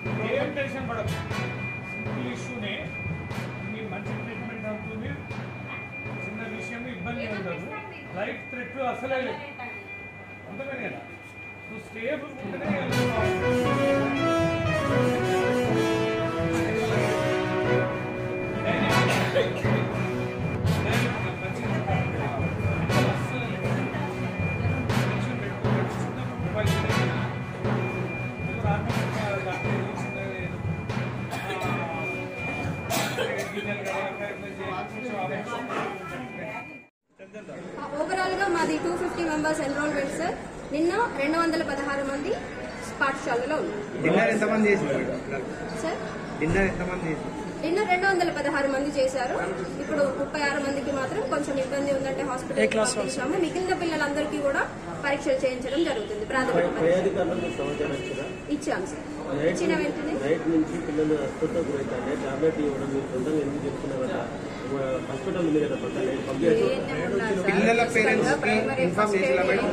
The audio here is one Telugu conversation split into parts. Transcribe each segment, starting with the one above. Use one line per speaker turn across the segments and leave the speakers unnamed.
ఏం టెన్షన్ పడదు సింపుల్ ఇష్యూనే మీ మంచి ట్రీట్మెంట్ అవుతుంది చిన్న విషయం ఇబ్బంది ఉండదు లైఫ్ థ్రెట్ అసలే లేదు అంతమే కదా నువ్వు స్టేబుల్ ఉంటేనే
ఓవరాల్ గా మాది two fifty members enrolment sir నిన్న రెండు వందల పదహారు మంది పాఠశాలలో ఉన్నారు
డిన్నర్ ఎంతమంది చేసింది
సార్
డిన్నర్ ఎంతమంది చేసింది
నిన్న రెండు వందల పదహారు మంది చేశారు ఇప్పుడు ముప్పై ఆరు మందికి మాత్రం కొంచెం ఇబ్బంది ఉందంటే హాస్పిటల్ పంపించాము మిగిలిన పిల్లలందరికీ కూడా పరీక్షలు చేయించడం జరుగుతుంది ప్రాథమిక
పై
పరీక్ష.
అధికారులకు సమాచారం ఇచ్చారా
ఇచ్చాం సార్ ఇచ్చిన వెంటనే
నైట్ నుంచి పిల్లలు అస్వస్థ గురైతే టాబ్లెట్ ఇవ్వడం మీరు సొంతంగా ఎందుకు చెప్తున్నారట హాస్పిటల్ ఉంది కదా పక్కనే పంపించారు
పిల్లల పేరెంట్స్ కి ఇన్ఫార్మ్ చేసిన మేడం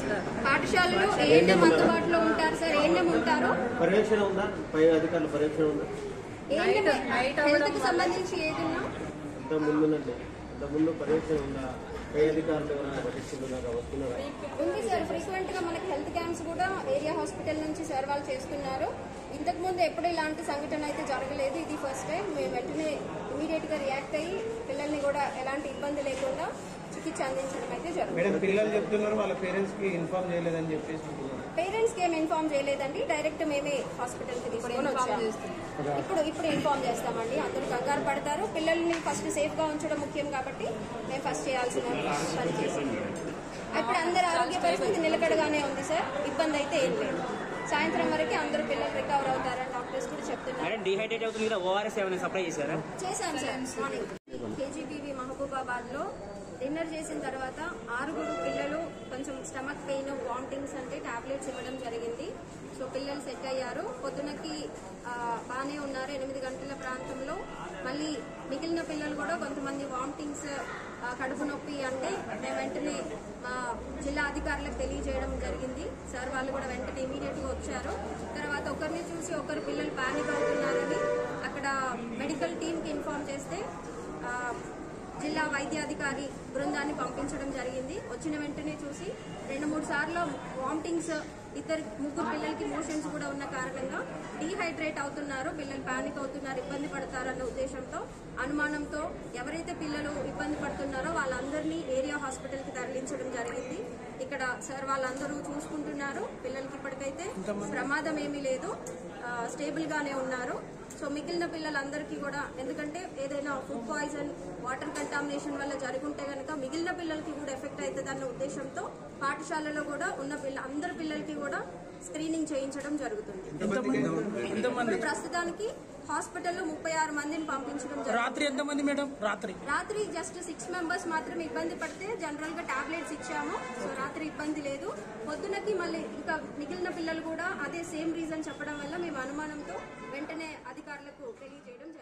పాఠశాలలో ఏఎన్ఎం అందుబాటులో ఉంటారు సార్ ఏఎన్ఎం ఉంటారు
పర్యవేక్షణ ఉందా పై అధికారుల పర్యవేక్షణ ఉందా
ఏఎన్ఎం హెల్త్ కి సంబంధించి ఏదన్నా
అంత ముందునండి అంత ముందు పర్యవేక్షణ ఉందా పై అధికారులు ఎవరైనా పట్టించుకున్నారా వస్తున్నారా
ఉంది సార్ ఫ్రీక్వెంట్ గా మనకి హెల్త్ క్యాంప్స్ కూడా ఏరియా హాస్పిటల్ నుంచి సార్ వాళ్ళు చేస్తున్నారు ఇంతకు ముందు ఎప్పుడు ఇలాంటి సంఘటన అయితే జరగలేదు ఇది ఫస్ట్ టైం మేము వెంటనే ఇమీడియట్ గా రియాక్ట్ అయ్యి పిల్లల్ని కూడా ఎలాంటి ఇబ్బంది లేకుండా చికిత్స అందించడం అయితే జరుగుతుంది
మేడం పిల్లలు చెప్తున్నారు వాళ్ళ పేరెంట్స్ కి ఇన్ఫార్మ్ చేయలేదని చెప్పేసి అంటున్నారు.
పేరెంట్స్ కి ఏం ఇన్ఫార్మ్ చేయలేదండి డైరెక్ట్ మేమే హాస్పిటల్ కి తీసుకొని వచ్చాము ఇప్పుడు ఇప్పుడు ఇన్ఫార్మ్ చేస్తామండి అందరూ కంగారు పడతారు పిల్లల్ని ఫస్ట్ సేఫ్ గా ఉంచడం ముఖ్యం కాబట్టి మేము ఫస్ట్ చేయాల్సిన పని చేసి ఇప్పుడు అందరి ఆరోగ్య పరిస్థితి నిలకడగానే ఉంది సార్ ఇబ్బంది అయితే ఏం లేదు సాయంత్రం వరకు అందరూ పిల్లలు రికవర్ అవుతారని డాక్టర్స్ కూడా చెప్తున్నారు
మేడం డిహైడ్రేట్ అవుతుంది కదా ఓఆర్ఎస్ ఏమైనా సప్లై చేశారా
చేశాం సార్ మార్నింగ్ కేజీబీవీ మహబూబాబాద్ లో డిన్నర్ చేసిన తర్వాత ఆరుగురు పిల్లలు కొంచెం స్టమక్ పెయిన్ వామిటింగ్స్ అంటే టాబ్లెట్స్ ఇవ్వడం జరిగింది సో పిల్లలు సెట్ అయ్యారు పొద్దునకి ఆ, బాగానే ఉన్నారు ఎనిమిది గంటల ప్రాంతంలో మళ్ళీ మిగిలిన పిల్లలు కూడా కొంతమంది వామిటింగ్స్ కడుపు నొప్పి అంటే మేము వెంటనే మా జిల్లా అధికారులకు తెలియజేయడం జరిగింది సార్ వాళ్ళు కూడా వెంటనే ఇమీడియట్ గా వచ్చారు తర్వాత ఒకరిని చూసి ఒకరు పిల్లలు పానిక్ అవుతున్నారని అక్కడ మెడికల్ టీమ్ కి ఇన్ఫార్మ్ చేస్తే ఆ, జిల్లా వైద్యాధికారి బృందాన్ని పంపించడం జరిగింది వచ్చిన వెంటనే చూసి రెండు మూడు సార్లు వామిటింగ్స్ ఇద్దరు ముగ్గురు పిల్లలకి మోషన్స్ కూడా ఉన్న కారణంగా డీహైడ్రేట్ అవుతున్నారు పిల్లలు పానిక్ అవుతున్నారు ఇబ్బంది పడతారన్న ఉద్దేశంతో అనుమానంతో ఎవరైతే పిల్లలు ఇబ్బంది పడుతున్నారో వాళ్ళందరినీ ఏరియా హాస్పిటల్ కి తరలించడం జరిగింది ఇక్కడ సార్ వాళ్ళందరూ చూసుకుంటున్నారు పిల్లలకి ఇప్పటికైతే ప్రమాదం ఏమీ లేదు స్టేబుల్ గానే ఉన్నారు సో మిగిలిన పిల్లలందరికీ కూడా ఎందుకంటే ఏదైనా ఫుడ్ పాయిజన్ వాటర్ కంటామినేషన్ వల్ల జరుగుంటే కనుక మిగిలిన పిల్లలకి కూడా ఎఫెక్ట్ అవుతుంది అన్న ఉద్దేశంతో పాఠశాలలో కూడా ఉన్న పిల్ల అందరి పిల్లలకి కూడా స్క్రీనింగ్ చేయించడం జరుగుతుంది ఇప్పుడు ప్రస్తుతానికి హాస్పిటల్లో ముప్పై ఆరు మందిని పంపించడం జరుగుతుంది
రాత్రి ఎంతమంది మేడం రాత్రి
రాత్రి జస్ట్ సిక్స్ మెంబర్స్ మాత్రమే ఇబ్బంది పడితే జనరల్ గా టాబ్లెట్స్ ఇచ్చాము సో రాత్రి ఇబ్బంది లేదు పొద్దునకి మళ్ళీ ఇంకా మిగిలిన పిల్లలు కూడా అదే సేమ్ రీజన్ చెప్పడం వల్ల మేము అనుమానంతో వెంటనే అధికారులకు తెలియజేయడం